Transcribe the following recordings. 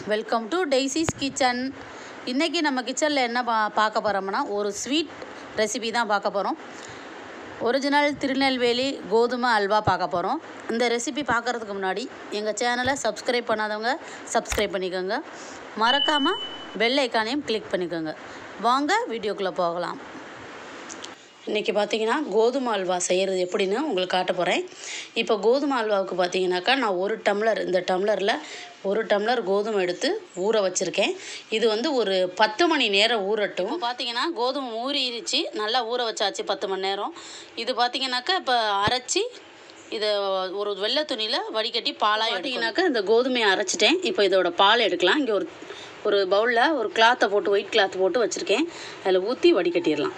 welcome to Daisy's kitchen இன்றைக்கி நம்ம கிச்சனில் என்ன பா பார்க்க போகிறோம்னா ஒரு ஸ்வீட் ரெசிபி தான் பார்க்க போகிறோம் ஒரிஜினல் திருநெல்வேலி கோதுமை அல்வா பார்க்க போகிறோம் இந்த ரெசிபி பார்க்குறதுக்கு முன்னாடி எங்கள் சேனலை சப்ஸ்கிரைப் பண்ணாதவங்க சப்ஸ்கிரைப் பண்ணிக்கோங்க மறக்காமல் பெல் ஐக்கானையும் கிளிக் பண்ணிக்கோங்க வாங்க வீடியோக்குள்ளே போகலாம் இன்றைக்கி பார்த்தீங்கன்னா கோதுமை அல்வா செய்கிறது எப்படின்னு உங்களுக்கு காட்ட போகிறேன் இப்போ கோதுமை அல்வாவுக்கு பார்த்தீங்கன்னாக்கா நான் ஒரு டம்ளர் இந்த டம்ளரில் ஒரு டம்ளர் கோதுமை எடுத்து ஊற வச்சுருக்கேன் இது வந்து ஒரு பத்து மணி நேரம் ஊறட்டும் இப்போ பார்த்தீங்கன்னா கோதுமை ஊறிடுச்சு நல்லா ஊற வச்சாச்சு பத்து மணி நேரம் இது பார்த்தீங்கன்னாக்கா இப்போ அரைச்சி இதை ஒரு வெள்ளை துணியில் வடிகட்டி பாலாக பார்த்தீங்கன்னாக்கா இந்த கோதுமையை அரைச்சிட்டேன் இப்போ இதோட பால் எடுக்கலாம் இங்கே ஒரு ஒரு பவுலில் ஒரு கிளாத்தை போட்டு ஒயிட் கிளாத் போட்டு வச்சுருக்கேன் அதில் ஊற்றி வடிகட்டிடலாம்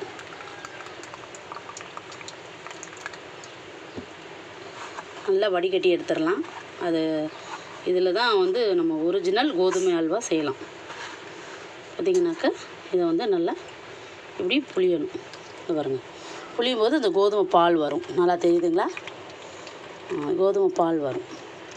நல்லா வடிகட்டி எடுத்துடலாம் அது இதில் தான் வந்து நம்ம ஒரிஜினல் கோதுமை அல்வா செய்யலாம் பார்த்திங்கனாக்கா இதை வந்து நல்லா இப்படி புளியணும் இது பாருங்க புளியும் போது இந்த கோதுமை பால் வரும் நல்லா தெரியுதுங்களா ஆ, கோதுமை பால் வரும்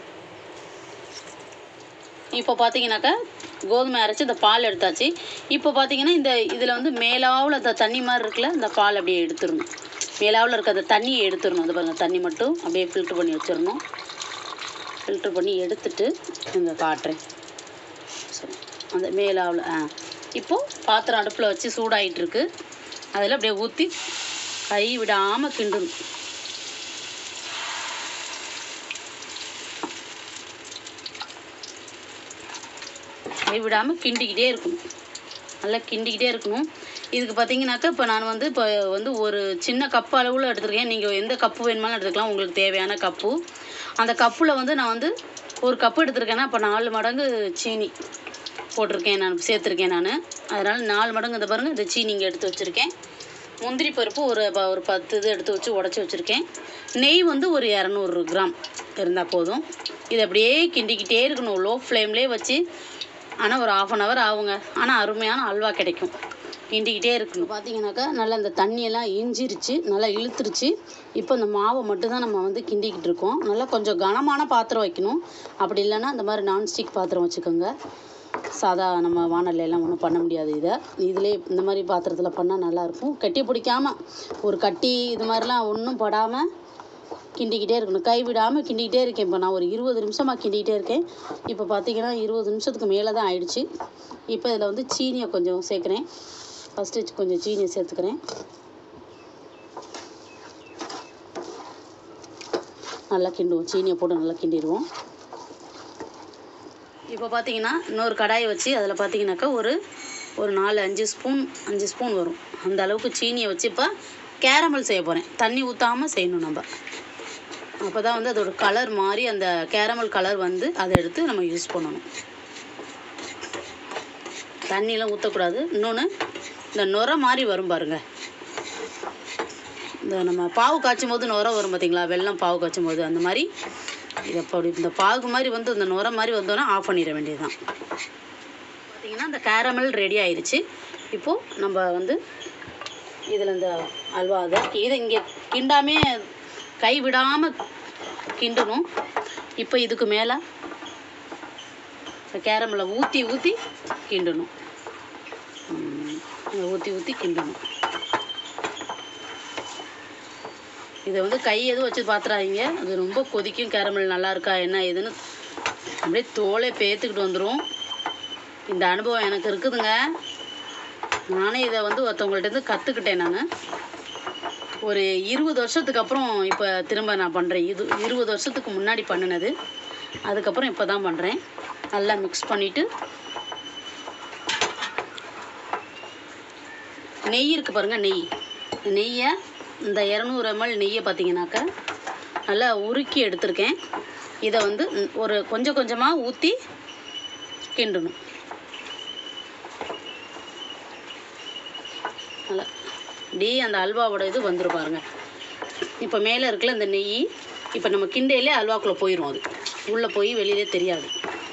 இப்போ பார்த்தீங்கன்னாக்கா கோதுமை அரைச்சி இந்த பால் எடுத்தாச்சு இப்போ பார்த்தீங்கன்னா இந்த இதில் வந்து மேலாவில் இந்த தண்ணி மாதிரி இருக்குல்ல இந்த பால் அப்படியே எடுத்துடணும் மேலாவில் இருக்க அந்த தண்ணியை எடுத்துடணும் அது பாருங்கள் தண்ணி மட்டும் அப்படியே ஃபில்ட்ரு பண்ணி வச்சிடணும் ஃபில்ட்ரு பண்ணி எடுத்துட்டு இந்த காட்டுறேன் சரி அந்த மேலாவில் ஆ இப்போது பாத்திரம் அடுப்பில் வச்சு சூடாயிட்டு இருக்கு அதில் அப்படியே ஊற்றி கை விடாமல் கிண்டணும் கை விடாமல் கிண்டிக்கிட்டே இருக்கணும் நல்லா கிண்டிக்கிட்டே இருக்கணும் இதுக்கு பார்த்தீங்கன்னாக்கா இப்போ நான் வந்து இப்போ வந்து ஒரு சின்ன கப்பு அளவில் எடுத்துருக்கேன் நீங்கள் எந்த கப்பு வேணுமாலும் எடுத்துக்கலாம் உங்களுக்கு தேவையான கப்பு அந்த கப்பில் வந்து நான் வந்து ஒரு கப்பு எடுத்திருக்கேன்னா இப்போ நாலு மடங்கு சீனி போட்டிருக்கேன் நான் சேர்த்துருக்கேன் நான் அதனால் நாலு மடங்கு இந்த பாருங்கள் இந்த சீனி இங்கே எடுத்து வச்சுருக்கேன் முந்திரி பருப்பு ஒரு ப- ஒரு பத்து இது எடுத்து வச்சு உடச்சி வச்சுருக்கேன் நெய் வந்து ஒரு இரநூறு கிராம் இருந்தால் போதும் இதை அப்படியே கிண்டிக்கிட்டே இருக்கணும் லோ ஃப்ளேம்லேயே வச்சு ஆனால் ஒரு ஆஃப் அன் ஹவர் ஆகுங்க ஆனால் அருமையான அல்வா கிடைக்கும் கிண்டிக்கிட்டே இருக்கணும் பார்த்தீங்கன்னாக்கா நல்லா இந்த தண்ணியெல்லாம் இஞ்சிருச்சு நல்லா இழுத்துருச்சு இப்போ இந்த மாவை மட்டும் தான் நம்ம வந்து கிண்டிக்கிட்டு இருக்கோம் நல்லா கொஞ்சம் கனமான பாத்திரம் வைக்கணும் அப்படி இல்லைன்னா இந்த மாதிரி நான்ஸ்டிக் பாத்திரம் வச்சுக்கோங்க சாதா நம்ம வானல்ல எல்லாம் ஒன்றும் பண்ண முடியாது இதை இதிலே இந்த மாதிரி பாத்திரத்தில் பண்ணால் நல்லாயிருக்கும் கட்டி பிடிக்காம ஒரு கட்டி இது மாதிரிலாம் ஒன்றும் படாமல் கிண்டிக்கிட்டே இருக்கணும் கை விடாமல் கிண்டிக்கிட்டே இருக்கேன் இப்போ நான் ஒரு இருபது நிமிஷமாக கிண்டிக்கிட்டே இருக்கேன் இப்போ பார்த்தீங்கன்னா இருபது நிமிஷத்துக்கு மேலே தான் ஆயிடுச்சு இப்போ இதில் வந்து சீனியை கொஞ்சம் சேர்க்குறேன் ஃபஸ்ட்டு கொஞ்சம் சீனியை சேர்த்துக்கிறேன் நல்லா கிண்டுவோம் சீனியை போட்டு நல்லா கிண்டிடுவோம் இப்போ பார்த்தீங்கன்னா இன்னொரு கடாயை வச்சு அதில் பார்த்தீங்கன்னாக்கா ஒரு ஒரு நாலு அஞ்சு ஸ்பூன் அஞ்சு ஸ்பூன் வரும் அந்த அளவுக்கு சீனியை வச்சு இப்போ கேரமல் செய்ய போகிறேன் தண்ணி ஊற்றாமல் செய்யணும் நம்ம அப்போ தான் வந்து அதோட கலர் மாறி அந்த கேரமல் கலர் வந்து அதை எடுத்து நம்ம யூஸ் பண்ணணும் தண்ணியெலாம் ஊற்றக்கூடாது இன்னொன்று இந்த நுரை மாதிரி வரும் பாருங்க இந்த நம்ம பாவு காய்ச்சும் போது நுரை வரும் பார்த்தீங்களா வெல்லம் பாவு காய்ச்சும் போது அந்த மாதிரி இதை அப்படி இந்த பாகு மாதிரி வந்து இந்த நுரை மாதிரி வந்தோன்னா ஆஃப் பண்ணிட வேண்டியதுதான் பார்த்தீங்கன்னா இந்த கேரமல் ரெடி ஆயிருச்சு இப்போது நம்ம வந்து இதில் இந்த அல்வா அதை இதை இங்கே கிண்டாமே கை விடாமல் கிண்டணும் இப்போ இதுக்கு மேலே இந்த கேரமலை ஊற்றி ஊற்றி கிண்டணும் ஊற்றி ஊற்றி கிண்டணும் இதை வந்து கை எதுவும் வச்சு பார்த்துறாதீங்க அது ரொம்ப கொதிக்கும் கேரமல் நல்லா இருக்கா என்ன ஏதுன்னு அப்படியே தோலை பேத்துக்கிட்டு வந்துடும் இந்த அனுபவம் எனக்கு இருக்குதுங்க நானே இதை வந்து ஒருத்தவங்கள்ட்டேருந்து கற்றுக்கிட்டேன் நான் ஒரு இருபது வருஷத்துக்கு அப்புறம் இப்போ திரும்ப நான் பண்ணுறேன் இது இருபது வருஷத்துக்கு முன்னாடி பண்ணினது அதுக்கப்புறம் இப்போ தான் பண்ணுறேன் நல்லா மிக்ஸ் பண்ணிவிட்டு நெய் இருக்குது பாருங்கள் நெய் நெய்யை இந்த இரநூறு எம்எல் நெய்யை பார்த்தீங்கன்னாக்கா நல்லா உருக்கி எடுத்திருக்கேன் இதை வந்து ம், ஒரு கொஞ்சம் கொஞ்சமாக ஊற்றி கிண்டணும் நல்லா அப்படியே அந்த அல்வாவோட இது வந்துரும் பாருங்க இப்போ மேலே இருக்குல்ல இந்த நெய் இப்போ நம்ம கிண்டையிலே அல்வாக்குள்ளே போயிடும் அது உள்ளே போய் வெளியிலே தெரியாது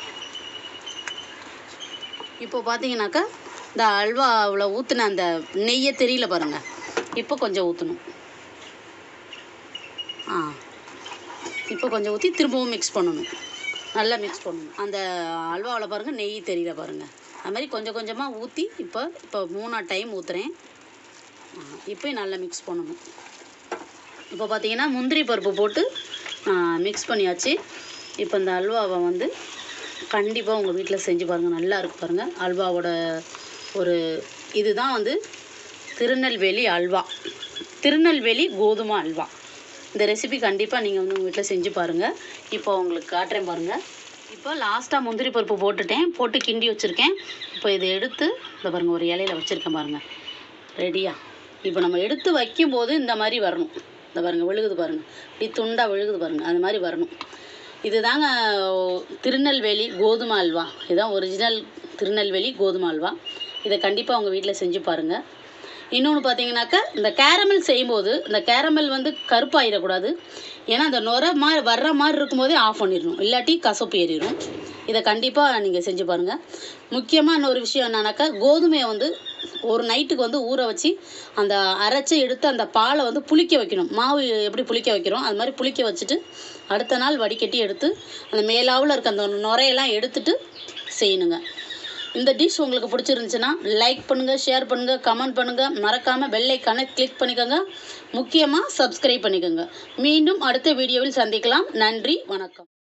இப்போ பார்த்தீங்கன்னாக்கா இந்த அல்வாவில் ஊற்றின அந்த நெய்யை தெரியல பாருங்க இப்போ கொஞ்சம் ஊற்றணும் ஆ இப்போ கொஞ்சம் ஊற்றி திரும்பவும் மிக்ஸ் பண்ணணும் நல்லா மிக்ஸ் பண்ணணும் அந்த அல்வாவில் பாருங்கள் நெய் தெரியல பாருங்கள் அது மாதிரி கொஞ்சம் கொஞ்சமாக ஊற்றி இப்போ இப்போ மூணா டைம் ஊற்றுறேன் இப்போயும் நல்லா மிக்ஸ் பண்ணணும் இப்போ பார்த்தீங்கன்னா முந்திரி பருப்பு போட்டு மிக்ஸ் பண்ணியாச்சு இப்போ இந்த அல்வாவை வந்து கண்டிப்பாக உங்கள் வீட்டில் செஞ்சு பாருங்கள் நல்லா இருக்கு பாருங்கள் அல்வாவோட ஒரு இதுதான் வந்து திருநெல்வேலி அல்வா திருநெல்வேலி கோதுமை அல்வா இந்த ரெசிபி கண்டிப்பாக நீங்கள் வந்து உங்கள் வீட்டில் செஞ்சு பாருங்கள் இப்போ உங்களுக்கு காட்டுறேன் பாருங்கள் இப்போ லாஸ்ட்டாக முந்திரி பருப்பு போட்டுட்டேன் போட்டு கிண்டி வச்சுருக்கேன் இப்போ இதை எடுத்து இந்த பாருங்கள் ஒரு இலையில வச்சுருக்கேன் பாருங்கள் ரெடியா இப்போ நம்ம எடுத்து வைக்கும்போது இந்த மாதிரி வரணும் இந்த பாருங்கள் விழுகுது பாருங்கள் இப்படி துண்டாக விழுகுது பாருங்கள் அது மாதிரி வரணும் இதுதாங்க திருநெல்வேலி கோதுமை அல்வா இதுதான் ஒரிஜினல் திருநெல்வேலி கோதுமை அல்வா இதை கண்டிப்பாக உங்கள் வீட்டில் செஞ்சு பாருங்கள் இன்னொன்று பார்த்தீங்கன்னாக்கா இந்த கேரமல் செய்யும்போது இந்த கேரமல் வந்து கருப்பாயிடக்கூடாது ஏன்னா அந்த நுர மாதிரி வர்ற மாதிரி இருக்கும்போதே ஆஃப் பண்ணிடணும் இல்லாட்டி கசப்பு ஏறிடும் இதை கண்டிப்பாக நீங்கள் செஞ்சு பாருங்கள் முக்கியமாக இன்னொரு விஷயம் என்னன்னாக்கா கோதுமையை வந்து ஒரு நைட்டுக்கு வந்து ஊற வச்சு அந்த அரைச்சி எடுத்து அந்த பாலை வந்து புளிக்க வைக்கணும் மாவு எப்படி புளிக்க வைக்கிறோம் அது மாதிரி புளிக்க வச்சுட்டு அடுத்த நாள் வடிகட்டி எடுத்து அந்த மேலாவில் இருக்க அந்த நுரையெல்லாம் எடுத்துட்டு செய்யணுங்க இந்த டிஷ் உங்களுக்கு பிடிச்சிருந்துச்சுன்னா லைக் பண்ணுங்கள் ஷேர் பண்ணுங்கள் கமெண்ட் பண்ணுங்கள் மறக்காமல் பெல் ஐக்கானை கிளிக் பண்ணிக்கோங்க முக்கியமாக சப்ஸ்கிரைப் பண்ணிக்கோங்க மீண்டும் அடுத்த வீடியோவில் சந்திக்கலாம் நன்றி வணக்கம்